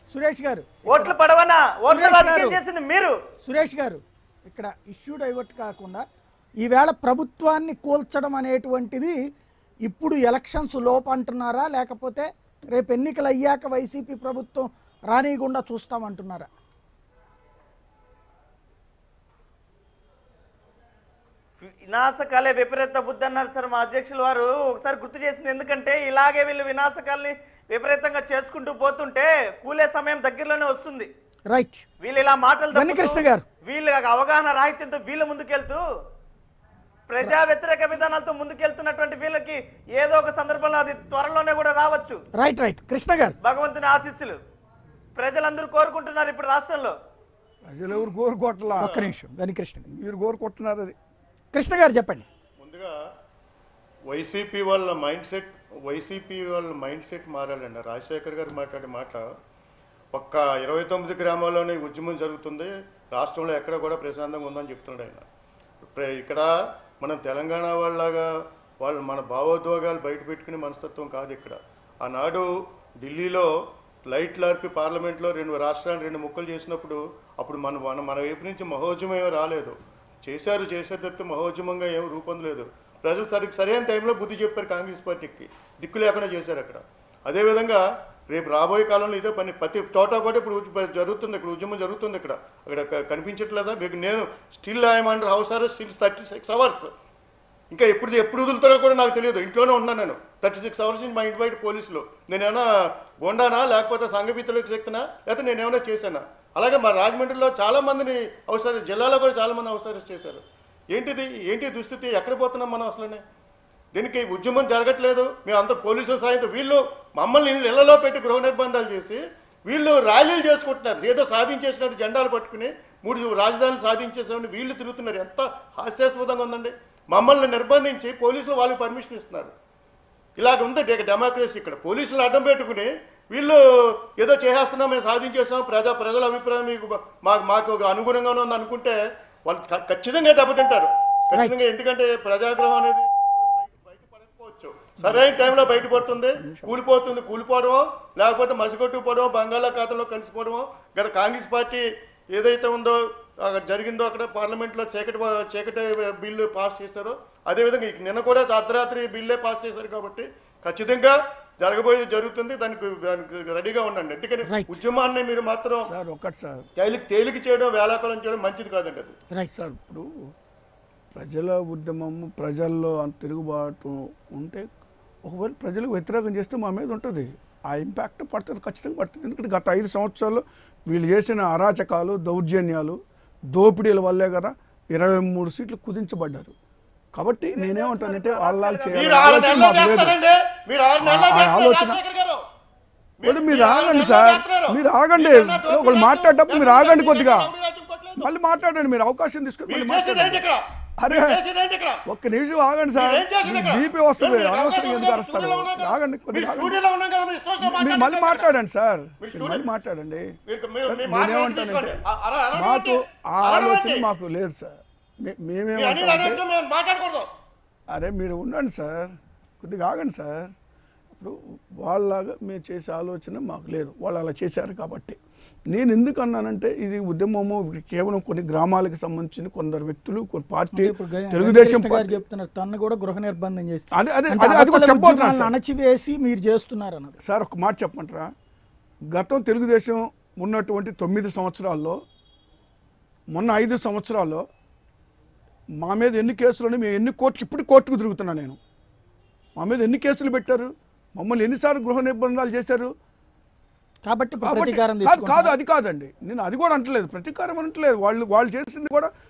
సురేష్ గారు ఓట్లు పడవనా ఓట్ల సురేష్ రాజకీయం గారు. చేసింది మీరు సురేష్ గారు ఇక్కడ ఇష్యూ డైవర్ట్ కాకుండా ఈవేళ ప్రభుత్వాన్ని కూల్చడం అనేటువంటిది ఇప్పుడు ఎలక్షన్స్ లోపు అంటున్నారా లేకపోతే రేపు ఎన్నికలు అయ్యాక వైసీపీ ప్రభుత్వం రానియకుండా చూస్తామంటున్నారా వినాశకాలే విపరీత బుద్ధి అన్నారు సార్ మా అధ్యక్షులు వారు ఒకసారి గుర్తు చేసింది ఎందుకంటే ఇలాగే వీళ్ళు వినాశకాల్ని విపరీతంగా చేసుకుంటూ పోతుంటే కూలే సమయం దగ్గరలోనే వస్తుంది రైట్ వీళ్ళు ఇలా మాటలు వెన్ని తప్పుతూ, కృష్ణ గారు. వీళ్ళు అవగాహన రాహిత్యంతో వీళ్ళు ముందుకెళ్తూ ప్రజా వ్యతిరేక విధానాలతో ముందుకెళ్తున్నటువంటి వీళ్ళకి ఏదో ఒక సందర్భంలో అది త్వరలోనే కూడా రావచ్చు రైట్ రైట్ కృష్ణ గారు భగవంతుని ఆశీస్సులు ప్రజలందరూ కోరుకుంటున్నారు ఇప్పుడు రాష్ట్రంలో ప్రజలు ఎవరు కోరుకోవట్లా ఒక్క నిమిషం వెని కృష్ణ గారు మీరు కోరుకుంటున్నారు అది కృష్ణ గారు చెప్పండి ముందుగా వైసీపీ వాళ్ళ మైండ్ సెట్ వైసీపీ వాళ్ళ మైండ్ సెట్ మారాలండి రాజశేఖర్ గారు మాట్లాడే మాట ఒక్క ఇరవై తొమ్మిది గ్రామాల్లోనే ఈ ఉద్యమం జరుగుతుంది రాష్ట్రంలో ఎక్కడ కూడా ప్రశాంతంగా ఉందని చెప్తున్నాడు ఆయన ప్ర- ఇక్కడ మనం తెలంగాణ వాళ్ళలాగా వాళ్ళు మన భావోద్వేగాలు బయట పెట్టుకునే మనస్తత్వం కాదు ఇక్కడ ఆనాడు ఢిల్లీలో లైట్లు ఆర్పి పార్లమెంట్లో రెండు రాష్ట్రాలు రెండు ముక్కలు చేసినప్పుడు అప్పుడు మన మన మన వైపు నుంచి మహోద్యమం ఏమీ రాలేదు చేశారు చేశారు తప్పితే మహోద్యమంగా ఏం రూపొందలేదు ప్రజలు సరి సరైన టైంలో బుద్ధి చెప్పారు కాంగ్రెస్ పార్టీకి దిక్కు లేకుండా చేశారు అక్కడ అదేవిధంగా రేపు రాబోయే కాలంలో ఇదే పని ప్రతి చోట కూడా ఇప్పుడు ఉద్య- జరుగుతుంది ఇక్కడ ఉద్యమం జరుగుతుంది ఇక్కడ అక్కడ క- కనిపించట్లేదా మీకు నేను still I'm under house arrest six thirty six hours ఇంకా ఎప్పుడు ఎప్పుడు వదులుతారో కూడా నాకు తెలియదు ఇంట్లోనే ఉన్నాను నేను థర్టీ సిక్స్ అవర్స్ నుంచి మా ఇంటి బయట పోలీసులు నేనేమైనా గొండానా లేకపోతే సంఘపితలకు శక్తినా లేకపోతే నేనేమైనా చేశానా అలాగే మా రాజమండ్రిలో చాలా మందిని అవసరం జిల్లాలో కూడా చాలా మంది అవసరం చేశారు ఏంటిది ఏంటి దుస్థితి ఎక్కడ పోతున్నాం మనం అసలునే దీనికి ఉద్యమం జరగట్లేదు మేము అంత పోలీసుల సాయంతో వీళ్ళు మమ్మల్ని ఇళ్లలో పెట్టి గృహ నిర్బంధాలు చేసి వీళ్ళు ర్యాలీలు చేసుకుంటున్నారు ఏదో సాధించేసినట్టు జెండాలు పట్టుకుని మూడు రాజధానులు సాధించేసినట్టు వీళ్ళు తిరుగుతున్నారు ఎంత హాస్యాస్పదంగా ఉందండి మమ్మల్ని నిర్బంధించి పోలీసులు వాళ్ళకి పర్మిషన్ ఇస్తున్నారు ఇలాగ ఉంది డె- డెమోక్రసీ ఇక్కడ పోలీసులు అడ్డం పెట్టుకుని వీళ్ళు ఏదో చేసేస్తున్నాం మేము సాధించేస్తాం ప్రజా ప్రజల అభిప్రాయం మీకు మాకు మాకు అనుగుణంగానే ఉంది అనుకుంటే వాళ్ళు ఖ- ఖచ్చితంగా దెబ్బతింటారు ఖచ్చితంగా ఎందుకంటే ప్రజాగ్రహం అనేది బయట బయట పడకపోవచ్చు సరైన టైంలో బయట పడుతుంది కూలిపోతుంది కూలిపోవడమో లేకపోతే మసిగొట్టుకుపోవడమో బంగాళాఖాతంలో కలిసిపోవడమో గత కాంగ్రెస్ పార్టీ ఏదైతే ఉందో అక్కడ జరిగిందో అక్కడ పార్లమెంట్లో చీకటి చీకటి బిల్లు పాస్ చేశారో అదేవిధంగా ఇక నిన్న కూడా అర్ధరాత్రి బిల్లే పాస్ చేశారు కాబట్టి ఖచ్చితంగా జరగబోయేది జరుగుతుంది దానికి దానికి రెడీగా ఉండండి ఎందుకని Right. ఉద్యమాన్ని మీరు మాత్రం సార్ ఒక్కటి సార్ తేలిక తేలిక చేయడం వేలాకాలం చేయడం మంచిది కాదండి అది రైట్ సార్ ఇప్పుడు ప్రజల ఉద్యమము ప్రజల్లో అంత తిరుగుబాటు ఉంటే ఒకవేళ ప్రజలకు వ్యతిరేకం చేస్తే మా మీద ఉంటుంది ఆ ఇంపాక్ట్ పడుతుంది ఖచ్చితంగా పడుతుంది ఎందుకంటే గత ఐదు సంవత్సరాలు వీళ్ళు చేసిన అరాచకాలు దౌర్జన్యాలు దోపిడీల వల్లే కదా ఇరవై మూడు సీట్లు కుదించబడ్డారు కాబట్టి నేనేమంటానంటే వాళ్ళ మీరు ఆరు నెలల్లో చేస్తారండి మీరు ఆరు నెలల్లో ఆ- ఆ చేస్తారు ఆలోచన- రాజశేఖర్ గారు. మరి మీరు ఆరు ఆగండి నెలల్లో సార్ చేస్తున్నారు. మీరు ఆగండి మీకన్నా దోపిడీ ఒకళ్ళు రాజ్యం, మాట్లాడేటప్పుడు మీరు దోపిడీ ఆగండి రాజ్యం, కొద్దిగా దోపిడీ రాజ్యం కొట్టలేదు. మళ్ళీ మాట్లాడండి మీరు అవకాశం తీసుకుని మీరు మళ్ళీ చేసేది ఏంటి మాట్లాడండి ఇక్కడ అరే. మీరు చేసేది ఏంటి ఇక్కడ ఒక్క నిమిషం ఆగండి సార్ మీరు ఏం చేసింది ఇక్కడ? బీపీ వస్తుంది మీరు అనవసరం అవకాశం ఎందుకు ఉంది, అరుస్తారు స్టూడియోలో ఉన్నాం కదా. ఆగండి మీరు కొద్దిగా ఆగండి. స్టూడియోలో ఉన్నాం కదా, మీరు ఇష్టం వచ్చినట్టు మీరు మళ్ళీ మాట్లాడండి మాట్లాడండి సార్ మీరు మీరు స్టూడియో- మళ్ళీ మాట్లాడండి మీరు- మీరు- సార్, మీ మాట నేనేమంటానంటే తీసుకోండి. అ- అర- అరవై మాకు ఒకటి. ఆ అరవై ఆలోచన ఒకటి. మాకు లేదు సార్ మే- మీరు అనేది మేమేమంటామంటే అనొచ్చు, మేము మాట్లాడకూడదు అరే మీరు ఉండండి సార్ కొద్దిగా ఆగండి సార్ ఇప్పుడు వాళ్ళలాగా మేము చేసే ఆలోచన మాకు లేదు వాళ్ళు అలా చేశారు కాబట్టి నేను ఎందుకు అన్నానంటే ఇది ఉద్యమము కేవలం కొన్ని గ్రామాలకు సంబంధించిన కొందరు వ్యక్తులు కొన్ని పార్టీ ఇప్పుడు గ- తెలుగుదేశం వెంకటకృష్ణ గారు పార్టీ చెప్తున్నారు తన్ను కూడా గృహ నిర్బంధం చేసి అదే- అదే- అంటే అదే- అది కూడా అవతల చెప్పబోతున్నాను ఉద్యమాలను సార్. అణచివేసి మీరు చేస్తున్నారు అన్నది సార్ ఒక మాట చెప్పమంటారా గతం తెలుగుదేశం ఉన్నటువంటి తొమ్మిది సంవత్సరాల్లో మొన్న ఐదు సంవత్సరాల్లో మా మీద ఎన్ని కేసులు ఉన్నాయి మేము ఎన్ని కోర్టుకి ఇప్పుడు కోర్టుకు తిరుగుతున్నా నేను మా మీద ఎన్ని కేసులు పెట్టారు మమ్మల్ని ఎన్నిసార్లు గృహ నిర్బంధాలు చేశారు కాబట్టి ఇప్పుడు కాబట్టి- ప్రతీకారం కాదు కాదు తెచ్చుకుంటున్నారు. అది కాదండి నేను అది కూడా అంటలేదు ప్రతీకారం అనట్లేదు వాళ్ళు వాళ్ళు చేసింది కూడా